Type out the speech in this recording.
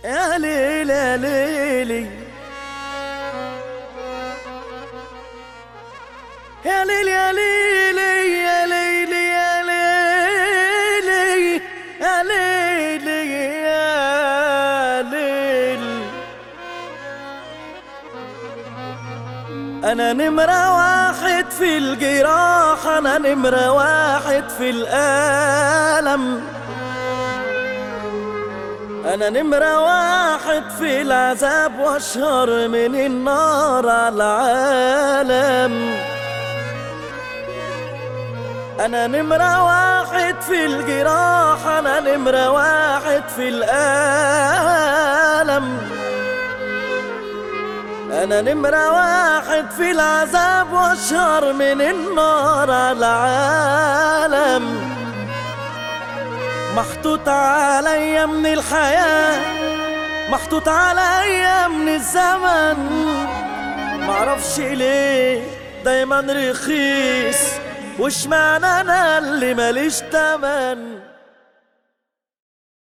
يا ليل يا ليلي يا ليل يا ليلي يا ليلي يا ليلي يا ليلي يا ليل أنا نمرة واحد في الجراح أنا نمرة واحد في الألم أنا نمرة واحد في العذاب وأشهر من النار على العالم أنا نمرة واحد في الجراح أنا نمرة واحد في الألم أنا نمرة واحد في العذاب وأشهر من النار على العالم محطوط عليا من الحياة محطوط عليا من الزمن معرفش ليه دايما رخيص وش معنى انا اللي ماليش تمن